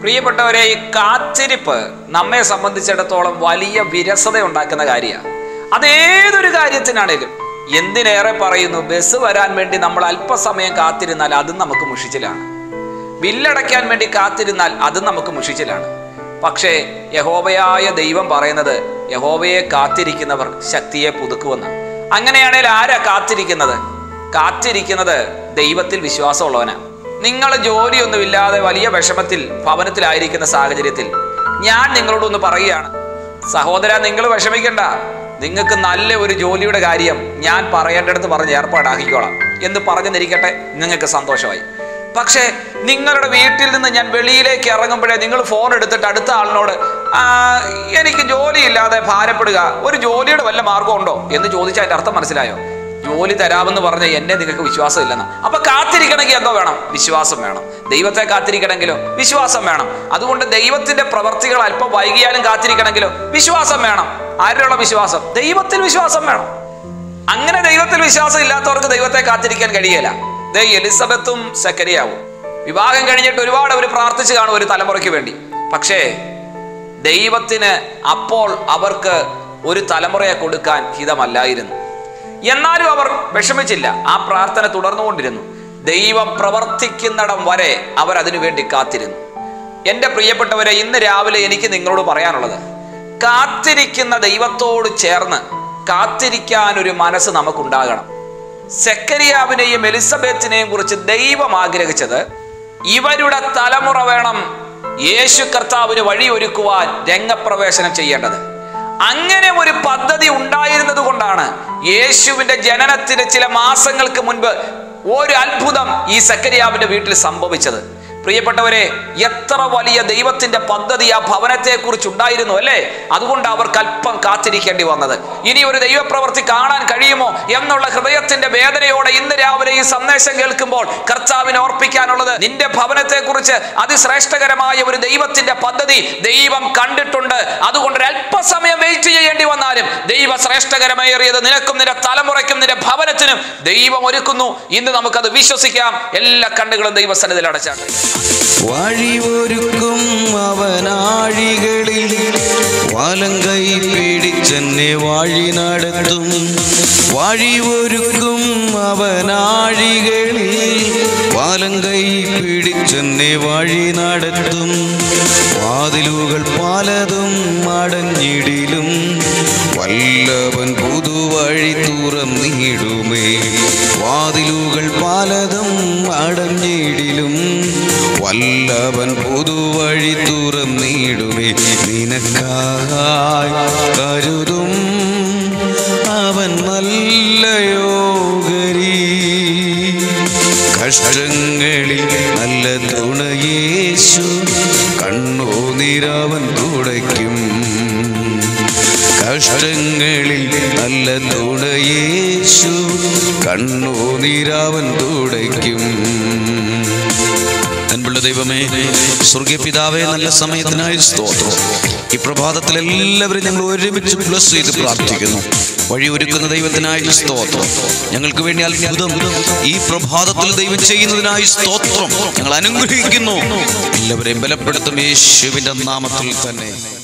പ്രിയപ്പെട്ടവരെ ഈ കാത്തിരിപ്പ് നമ്മെ സംബന്ധിച്ചിടത്തോളം വലിയ വിരസത ഉണ്ടാക്കുന്ന കാര്യമാണ് അതേതൊരു കാര്യത്തിനാണേലും എന്തിനേറെ പറയുന്നു ബസ് വരാൻ വേണ്ടി നമ്മൾ അല്പസമയം കാത്തിരുന്നാൽ അതും നമുക്ക് മുഷിച്ചിലാണ് ബില്ലടയ്ക്കാൻ വേണ്ടി കാത്തിരുന്നാൽ അതും നമുക്ക് മുഷിച്ചിലാണ് പക്ഷേ യഹോവയായ ദൈവം പറയുന്നത് യഹോവയെ കാത്തിരിക്കുന്നവർ ശക്തിയെ പുതുക്കുമെന്ന് അങ്ങനെയാണെങ്കിൽ ആരാ കാത്തിരിക്കുന്നത് കാത്തിരിക്കുന്നത് ദൈവത്തിൽ വിശ്വാസമുള്ളവനാണ് നിങ്ങൾ ജോലിയൊന്നുമില്ലാതെ വലിയ വിഷമത്തിൽ ഭവനത്തിലായിരിക്കുന്ന സാഹചര്യത്തിൽ ഞാൻ നിങ്ങളോടൊന്ന് പറയുകയാണ് സഹോദര നിങ്ങൾ വിഷമിക്കണ്ട നിങ്ങൾക്ക് നല്ല ഒരു ജോലിയുടെ കാര്യം ഞാൻ പറയേണ്ടടുത്ത് പറഞ്ഞ് ഏർപ്പാടാക്കിക്കോളാം എന്ന് പറഞ്ഞെന്നിരിക്കട്ടെ നിങ്ങൾക്ക് സന്തോഷമായി പക്ഷേ നിങ്ങളുടെ വീട്ടിൽ നിന്ന് ഞാൻ വെളിയിലേക്ക് ഇറങ്ങുമ്പോഴേ നിങ്ങൾ ഫോൺ എടുത്തിട്ട് അടുത്ത ആളിനോട് "ആ, എനിക്ക് ജോലിയില്ലാതെ ഭാരപ്പെടുക ഒരു ജോലിയുടെ വല്ല മാർഗമുണ്ടോ എന്ന് ചോദിച്ചാൽ അതിന്റെ അർത്ഥം മനസ്സിലായോ ജോലി തരാമെന്ന് പറഞ്ഞ എന്നെ നിങ്ങൾക്ക് വിശ്വാസം ഇല്ലെന്ന് അപ്പൊ കാത്തിരിക്കണമെങ്കിൽ എന്തോ വേണം വിശ്വാസം വേണം ദൈവത്തെ കാത്തിരിക്കണമെങ്കിലോ വിശ്വാസം വേണം അതുകൊണ്ട് ദൈവത്തിന്റെ പ്രവർത്തികൾ അല്പം വൈകിയാലും കാത്തിരിക്കണമെങ്കിലോ വിശ്വാസം വേണം ആരിലുള്ള വിശ്വാസം ദൈവത്തിൽ വിശ്വാസം വേണം അങ്ങനെ ദൈവത്തിൽ വിശ്വാസം ഇല്ലാത്തവർക്ക് ദൈവത്തെ കാത്തിരിക്കാൻ കഴിയില്ല ദേ എലിസബത്തും സക്കരിയാവും വിവാഹം കഴിഞ്ഞിട്ട് ഒരുപാട് അവർ പ്രാർത്ഥിച്ചു കാണും ഒരു തലമുറയ്ക്ക് വേണ്ടി പക്ഷേ ദൈവത്തിന് അപ്പോൾ അവർക്ക് ഒരു തലമുറയെ കൊടുക്കാൻ ഹിതമല്ലായിരുന്നു എന്നാലും അവർ വിഷമിച്ചില്ല ആ പ്രാർത്ഥന തുടർന്നുകൊണ്ടിരുന്നു ദൈവം പ്രവർത്തിക്കുന്നിടം വരെ അവർ അതിനു വേണ്ടി കാത്തിരുന്നു എൻ്റെ പ്രിയപ്പെട്ടവരെ ഇന്ന് രാവിലെ എനിക്ക് നിങ്ങളോട് പറയാനുള്ളത് കാത്തിരിക്കുന്ന ദൈവത്തോട് ചേർന്ന് കാത്തിരിക്കാൻ ഒരു മനസ്സ് നമുക്കുണ്ടാകണം സെക്കരിയാവിനെയും എലിസബത്തിനെയും കുറിച്ച് ദൈവം ആഗ്രഹിച്ചത് ഇവരുടെ തലമുറ വേണം യേശു കർത്താവിന് വഴിയൊരുക്കുവാൻ രംഗപ്രവേശനം ചെയ്യേണ്ടത് അങ്ങനെ ഒരു പദ്ധതി ഉണ്ടായിരുന്നത് കൊണ്ടാണ് യേശുവിന്റെ ജനനത്തിന് ചില മാസങ്ങൾക്ക് മുൻപ് ഒരു അത്ഭുതം ഈ സക്കരിയാവിന്റെ വീട്ടിൽ സംഭവിച്ചത് പ്രിയപ്പെട്ടവരെ എത്ര വലിയ ദൈവത്തിന്റെ പദ്ധതി ആ ഭവനത്തെ കുറിച്ച് ഉണ്ടായിരുന്നു അല്ലേ അതുകൊണ്ട് അവർക്ക് അല്പം കാത്തിരിക്കേണ്ടി വന്നത് ഇനി ഒരു ദൈവപ്രവൃത്തി കാണാൻ കഴിയുമോ എന്നുള്ള ഹൃദയത്തിന്റെ വേദനയോടെ ഇന്ന് രാവിലെ ഈ സന്ദേശം കേൾക്കുമ്പോൾ കർത്താവിനെ ഓർപ്പിക്കാനുള്ളത് നിന്റെ ഭവനത്തെ കുറിച്ച് അതിശ്രേഷ്ഠകരമായ ഒരു ദൈവത്തിന്റെ പദ്ധതി ദൈവം കണ്ടിട്ടുണ്ട് അതുകൊണ്ട് ഒരു അല്പസമയം വെയിറ്റ് ചെയ്യേണ്ടി വന്നാലും ദൈവ ശ്രേഷ്ഠകരമേറിയത് നിനക്കും നിന്റെ തലമുറയ്ക്കും നിന്റെ ഭവനത്തിനും ദൈവം ഒരുക്കുന്നു ഇന്ന് നമുക്കത് വിശ്വസിക്കാം എല്ലാ കണ്ണുകളും ദൈവസന്നിധിയിൽ അടച്ചാട്ടെ വഴിയൊരുക്കും അവനാഴികളിൽ വലം കൈ പിടിച്ചെന്നെ വഴി നടത്തും വഴിയൊരുക്കും അവനാഴികളിൽ വലം കൈ പിടിച്ചെന്നെ വഴി നടത്തും വാതിലുകൾ പലതും അടഞ്ഞിടിലും വല്ലവൻ പുതുവഴി തുറന്നിടുമേ വാതിലുകൾ പലതും അടഞ്ഞിടിലും വല്ലവൻ പുതുവഴി തുറന്നിടുമേ നിനക്കായി കരുതും അവൻ നല്ല യോഗരി കഷ്ടങ്ങളിൽ നല്ല തുണയേശു കണ്ണോ നിരവൻ തുടയ്ക്കും കഷ്ടങ്ങളിൽ നല്ല തുണയേശു കണ്ണോ നിരവൻ തുടയ്ക്കും അൻപുള്ള ദൈവമേ സ്വർഗീയ പിതാവേ നല്ല സമയത്തിനായി സ്തോത്രം ഈ പ്രഭാതത്തിൽ എല്ലാവരും ഞങ്ങൾ ഒരുമിച്ച് ബ്ലസ് ചെയ്ത് പ്രാർത്ഥിക്കുന്നു വഴി ഒരുക്കുന്ന ദൈവത്തിനായി സ്തോത്രം ഞങ്ങൾക്ക് വേണ്ടി അത്ഭുതം ഈ പ്രഭാതത്തിൽ ദൈവം ചെയ്യുന്നതിനായി സ്തോത്രം ഞങ്ങൾ അനുഗ്രഹിക്കുന്നു എല്ലാവരെയും ബലപ്പെടുത്തും യേശുവിന്റെ നാമത്തിൽ തന്നെ